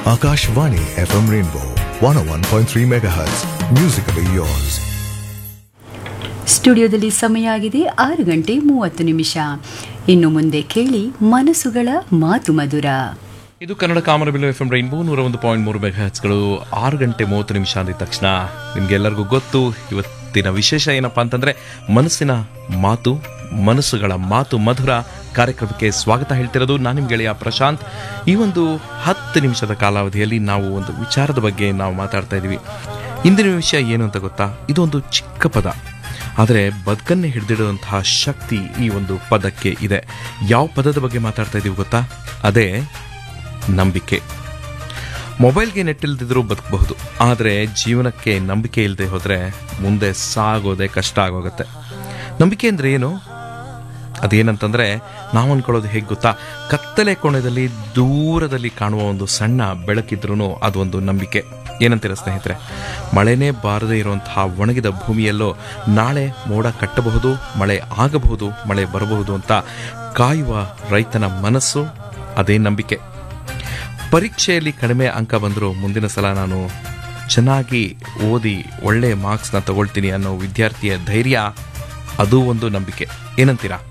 Akashvani FM Rainbow 101.3 MHz. Musically yours. ಸ್ಟುಡಿಯೋದಲ್ಲಿ ಸಮಯ ಆಗಿದೆ ಆರು ಗಂಟೆ ಮೂವತ್ತು ನಿಮಿಷ ಇನ್ನು ಮುಂದೆ ಕೇಳಿ ಮನಸ್ಸುಗಳ ಮಾತು ಮಧುರ ಇದು ಕನ್ನಡ ಕಾಮರಬಿಲ್ಲು ಎಫ್ ಎಂ ರೈನ್ಬೋ ನೂರ ಒಂದು ಪಾಯಿಂಟ್ ಮೂರು ಮೆಗಾಹೆಚ್ಗಳು ಆರು ಗಂಟೆ ಮೂವತ್ತು ನಿಮಿಷ ಅಂದಿದ ತಕ್ಷಣ ನಿಮ್ಗೆಲ್ಲರಿಗೂ ಗೊತ್ತು ಇವತ್ತಿನ ವಿಶೇಷ ಏನಪ್ಪಾ ಅಂತಂದ್ರೆ ಮನಸ್ಸಿನ ಮಾತು ಮನಸ್ಸುಗಳ ಮಾತು ಮಧುರ ಕಾರ್ಯಕ್ರಮಕ್ಕೆ ಸ್ವಾಗತ ಹೇಳ್ತಿರೋದು ನಾನು ನಿಮ್ಮ ಗೆಳೆಯ ಪ್ರಶಾಂತ್ ಈ ಒಂದು ಹತ್ತು ನಿಮಿಷದ ಕಾಲಾವಧಿಯಲ್ಲಿ ನಾವು ಒಂದು ವಿಚಾರದ ಬಗ್ಗೆ ನಾವು ಮಾತಾಡ್ತಾ ಇದ್ದೀವಿ ಇಂದಿನ ವಿಷಯ ಏನು ಅಂತ ಗೊತ್ತಾ ಇದೊಂದು ಚಿಕ್ಕ ಪದ ಆದರೆ ಬದುಕನ್ನೇ ಹಿಡಿದಿಡುವಂತಹ ಶಕ್ತಿ ಈ ಒಂದು ಪದಕ್ಕೆ ಇದೆ ಯಾವ ಪದದ ಬಗ್ಗೆ ಮಾತಾಡ್ತಾ ಇದ್ದೀವಿ ಗೊತ್ತಾ ಅದೇ ನಂಬಿಕೆ ಮೊಬೈಲ್ಗೆ ನೆಟ್ ಇಲ್ದಿದ್ರೂ ಬದುಕಬಹುದು ಆದರೆ ಜೀವನಕ್ಕೆ ನಂಬಿಕೆ ಇಲ್ಲದೆ ಹೋದರೆ ಮುಂದೆ ಸಾಗೋದೇ ಕಷ್ಟ ಆಗೋಗುತ್ತೆ ನಂಬಿಕೆ ಅಂದರೆ ಏನು ಅದೇನಂತಂದ್ರೆ ನಾವು ಅನ್ಕೊಳ್ಳೋದು ಹೇಗೆ ಗೊತ್ತಾ ಕತ್ತಲೆ ಕೋಣದಲ್ಲಿ ದೂರದಲ್ಲಿ ಕಾಣುವ ಒಂದು ಸಣ್ಣ ಬೆಳಕಿದ್ರೂ ಅದೊಂದು ನಂಬಿಕೆ ಏನಂತೀರ ಸ್ನೇಹಿತರೆ ಮಳೆನೇ ಬಾರದೇ ಇರುವಂತಹ ಒಣಗಿದ ಭೂಮಿಯಲ್ಲೋ ನಾಳೆ ಮೋಡ ಕಟ್ಟಬಹುದು ಮಳೆ ಆಗಬಹುದು ಮಳೆ ಬರಬಹುದು ಅಂತ ಕಾಯುವ ರೈತನ ಮನಸ್ಸು ಅದೇ ನಂಬಿಕೆ ಪರೀಕ್ಷೆಯಲ್ಲಿ ಕಡಿಮೆ ಅಂಕ ಬಂದರೂ ಮುಂದಿನ ಸಲ ನಾನು ಚೆನ್ನಾಗಿ ಓದಿ ಒಳ್ಳೆ ಮಾರ್ಕ್ಸ್ನ ತಗೊಳ್ತೀನಿ ಅನ್ನೋ ವಿದ್ಯಾರ್ಥಿಯ ಧೈರ್ಯ ಅದು ಒಂದು ನಂಬಿಕೆ ಏನಂತೀರಾ